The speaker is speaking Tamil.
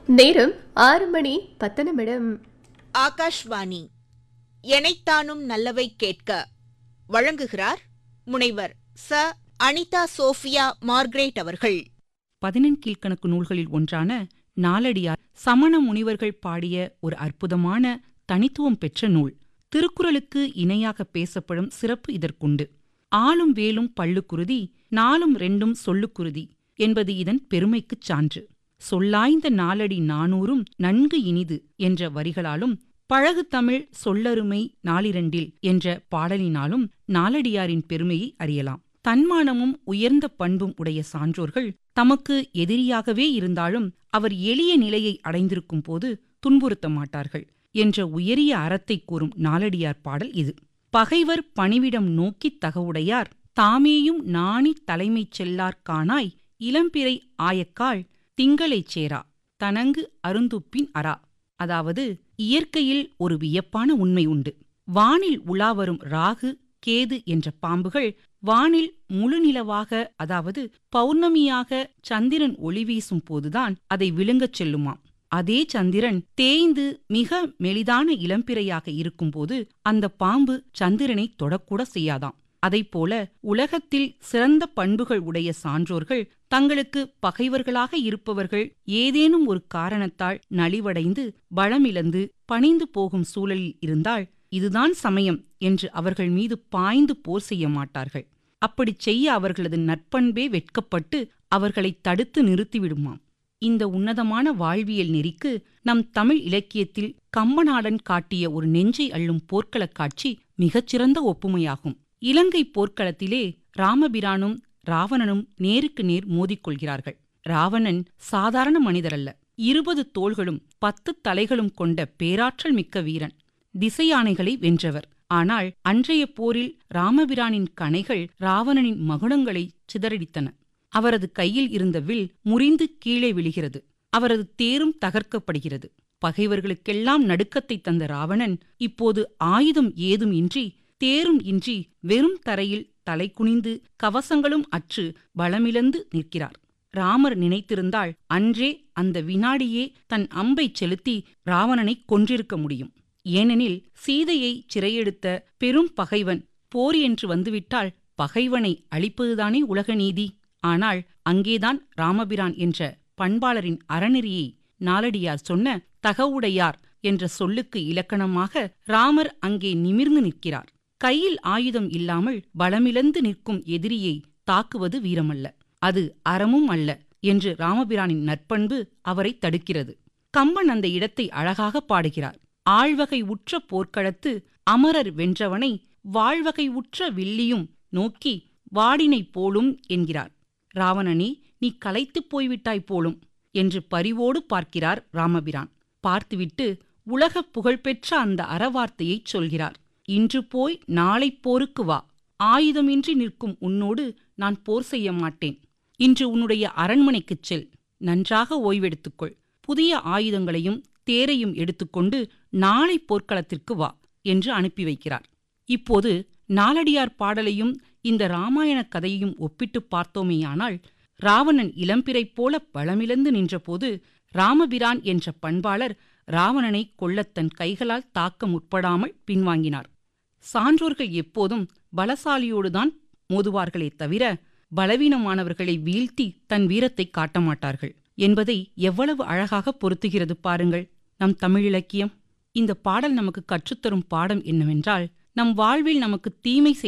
நேரம் ஆறு மணி பத்து நிமிடம் ஆகாஷ்வாணி எனைத்தானும் நல்லவை கேட்க வழங்குகிறார் முனைவர் ச அனிதா சோஃபியா மார்க்ரேட் அவர்கள் பதினெண் கீழ்க்கணக்கு நூல்களில் ஒன்றான நாலடியார் சமண முனிவர்கள் பாடிய ஒரு அற்புதமான தனித்துவம் பெற்ற நூல் திருக்குறளுக்கு இணையாக பேசப்படும் சிறப்பு இதற்குண்டு ஆளும் வேலும் பள்ளுக்குருதி நாலும் ரெண்டும் சொல்லுக்குருதி என்பது இதன் பெருமைக்குச் சான்று சொல்லாய்ந்த நாலடி நானூறும் நன்கு இனிது என்ற வரிகளாலும் பழகு தமிழ் சொல்லருமை நாளிரண்டில் என்ற பாடலினாலும் நாலடியாரின் பெருமையை அறியலாம் தன்மானமும் உயர்ந்த பண்பும் உடைய சான்றோர்கள் தமக்கு எதிரியாகவே இருந்தாலும் அவர் எளிய நிலையை அடைந்திருக்கும் போது துன்புறுத்த மாட்டார்கள் என்ற உயரிய அறத்தை கூறும் நாலடியார் பாடல் இது பகைவர் பணிவிடம் நோக்கித் தகவுடையார் தாமேயும் நாணித் தலைமைச் செல்லார் காணாய் இளம்பிறை ஆயக்காள் திங்களைச் சேரா தனங்கு அருந்துப்பின் அரா அதாவது இயற்கையில் ஒரு வியப்பான உண்மை உண்டு வானில் உலாவரும் ராகு கேது என்ற பாம்புகள் வானில் முழு நிலவாக அதாவது பௌர்ணமியாக சந்திரன் ஒளி வீசும் போதுதான் அதை விழுங்கச் செல்லுமாம் அதே சந்திரன் தேய்ந்து மிக மெலிதான இளம்பிறையாக இருக்கும்போது அந்த பாம்பு சந்திரனை தொடக்கூட செய்யாதாம் அதைப்போல உலகத்தில் சிறந்த பண்புகள் உடைய சான்றோர்கள் தங்களுக்கு பகைவர்களாக இருப்பவர்கள் ஏதேனும் ஒரு காரணத்தால் நலிவடைந்து பலமிழந்து பணிந்து போகும் சூழலில் இருந்தால் இதுதான் சமயம் என்று அவர்கள் மீது பாய்ந்து போர் செய்ய மாட்டார்கள் அப்படிச் செய்ய அவர்களது நற்பண்பே வெட்கப்பட்டு அவர்களை தடுத்து நிறுத்திவிடுமாம் இந்த உன்னதமான வாழ்வியல் நெறிக்கு நம் தமிழ் இலக்கியத்தில் கம்பநாடன் காட்டிய ஒரு நெஞ்சை அள்ளும் போர்க்களக் காட்சி மிகச்சிறந்த ஒப்புமையாகும் இலங்கை போர்க்களத்திலே ராமபிரானும் ராவணனும் நேருக்கு நேர் மோதிக்கொள்கிறார்கள் ராவணன் சாதாரண மனிதரல்ல இருபது தோள்களும் பத்து தலைகளும் கொண்ட பேராற்றல் மிக்க வீரன் திசையானைகளை வென்றவர் ஆனால் அன்றைய போரில் ராமபிரானின் கணைகள் ராவணனின் மகுடங்களை சிதறடித்தன அவரது கையில் இருந்த வில் முறிந்து கீழே விழுகிறது அவரது தேரும் தகர்க்கப்படுகிறது பகைவர்களுக்கெல்லாம் நடுக்கத்தை தந்த ராவணன் இப்போது ஆயுதம் ஏதும் இன்றி தேரும் இன்றி வெறும் தரையில் தலை குனிந்து கவசங்களும் அற்று பலமிழந்து நிற்கிறார் ராமர் நினைத்திருந்தால் அன்றே அந்த வினாடியே தன் அம்பை செலுத்தி ராவணனை கொன்றிருக்க முடியும் ஏனெனில் சீதையை சிறையெடுத்த பெரும் பகைவன் போர் என்று வந்துவிட்டால் பகைவனை அழிப்பதுதானே உலக நீதி ஆனால் அங்கேதான் ராமபிரான் என்ற பண்பாளரின் அறநெறியை நாலடியார் சொன்ன தகவுடையார் என்ற சொல்லுக்கு இலக்கணமாக ராமர் அங்கே நிமிர்ந்து நிற்கிறார் கையில் ஆயுதம் இல்லாமல் பலமிழந்து நிற்கும் எதிரியை தாக்குவது வீரமல்ல அது அறமும் அல்ல என்று ராமபிரானின் நற்பண்பு அவரை தடுக்கிறது கம்பன் அந்த இடத்தை அழகாக பாடுகிறார் ஆழ்வகை உற்ற போர்க்களத்து அமரர் வென்றவனை வாழ்வகை உற்ற வில்லியும் நோக்கி வாடினைப் போலும் என்கிறார் ராவணனே நீ களைத்துப் போய்விட்டாய் போலும் என்று பரிவோடு பார்க்கிறார் ராமபிரான் பார்த்துவிட்டு உலகப் புகழ்பெற்ற அந்த அறவார்த்தையைச் சொல்கிறார் இன்று போய் நாளை போருக்கு வா ஆயுதமின்றி நிற்கும் உன்னோடு நான் போர் செய்ய மாட்டேன் இன்று உன்னுடைய அரண்மனைக்குச் செல் நன்றாக ஓய்வெடுத்துக்கொள் புதிய ஆயுதங்களையும் தேரையும் எடுத்துக்கொண்டு நாளை போர்க்களத்திற்கு வா என்று அனுப்பி வைக்கிறார் இப்போது நாலடியார் பாடலையும் இந்த ராமாயண கதையையும் ஒப்பிட்டுப் பார்த்தோமேயானால் ராவணன் இளம்பிறை போல பலமிழந்து நின்றபோது ராமபிரான் என்ற பண்பாளர் ராவணனை கொல்லத் தன் கைகளால் தாக்க முற்படாமல் பின்வாங்கினார் சான்றோர்கள் எப்போதும் பலசாலியோடுதான் மோதுவார்களே தவிர பலவீனமானவர்களை வீழ்த்தி தன் வீரத்தை காட்ட மாட்டார்கள் என்பதை எவ்வளவு அழகாக பொருத்துகிறது பாருங்கள் நம் தமிழிலக்கியம் இந்த பாடல் நமக்கு கற்றுத்தரும் பாடம் என்னவென்றால் நம் வாழ்வில் நமக்கு தீமை